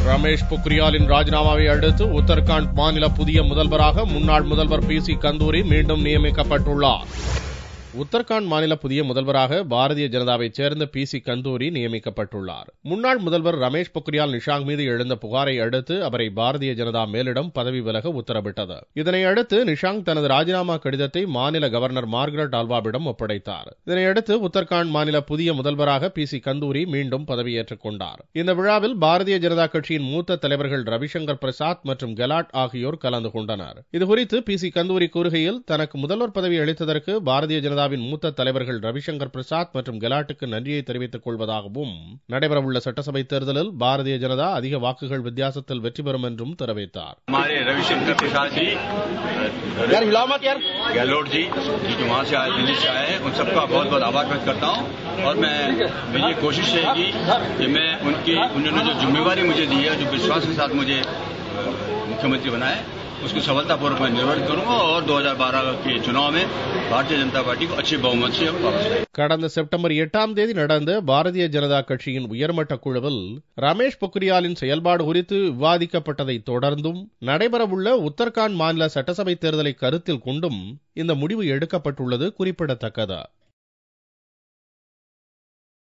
ரமேஷ் பொக்ரியாலின் ராஜினாமாவை அடுத்து உத்தரகாண்ட் மாநில புதிய முதல்வராக முன்னாள் முதல்வர் பி சி கந்தூரி மீண்டும் நியமிக்கப்பட்டுள்ளார் உத்தரகாண்ட் மாநில புதிய முதல்வராக பாரதிய ஜனதாவைச் சேர்ந்த பி சி கந்தூரி நியமிக்கப்பட்டுள்ளார் முன்னாள் முதல்வர் ரமேஷ் பொக்ரியால் நிஷாங் மீது எழுந்த புகாரை அடுத்து அவரை பாரதிய ஜனதா மேலிடம் பதவி விலக உத்தரவிட்டது இதனை அடுத்து நிஷாங் தனது ராஜினாமா கடிதத்தை மாநில கவர்னர் மார்கரெட் ஆல்வாவிடம் ஒப்படைத்தார் இதனையடுத்து உத்தரகாண்ட் மாநில புதிய முதல்வராக பி சி கந்தூரி மீண்டும் பதவியேற்றுக் கொண்டார் இந்த விழாவில் பாரதிய ஜனதா கட்சியின் மூத்த தலைவர்கள் ரவிசங்கர் பிரசாத் மற்றும் கெலாட் ஆகியோர் கலந்து கொண்டனர் இதுகுறித்து பி சி கந்தூரி கூறுகையில் தனக்கு முதல்வர் பதவி அளித்ததற்கு பாரதிய ஜனதா ஜனதாவின் மூத்த தலைவர்கள் ரவிசங்கர் பிரசாத் மற்றும் கெலாட்டுக்கு நன்றியை தெரிவித்துக் கொள்வதாகவும் நடைபெறவுள்ள சட்டசபை தேர்தலில் பாரதிய ஜனதா அதிக வாக்குகள் வித்தியாசத்தில் வெற்றி பெறும் என்றும் தெரிவித்தார் हमारे रविशंकर प्रसाद जी गहलोत जी जो वहां से आए दिल्ली से आए हैं उन सबका बहुत बहुत आभार व्यक्त करता हूं और मैं मेरी ये कोशिश रहेगी कि मैं उनकी उन्होंने जो जिम्मेवारी मुझे दी है जो विश्वास के साथ मुझे मुख्यमंत्री बनाए उसको सफलतापूर्वक मैं निर्वहन करूंगा और 2012 के चुनाव में भारतीय जनता पार्टी को अच्छे बहुमत से हम वापस लाएंगे கடந்த செப்டம்பர் எட்டாம் தேதி நடந்த பாரதிய ஜனதா கட்சியின் உயர்மட்ட குழுவில் ரமேஷ் பொக்ரியாலின் செயல்பாடு குறித்து விவாதிக்கப்பட்டதை தொடர்ந்தும் நடைபெறவுள்ள உத்தரகாண்ட் மாநில சட்டசபை தேர்தலை கருத்தில் கொண்டும் இந்த முடிவு எடுக்கப்பட்டுள்ளது குறிப்பிடத்தக்கது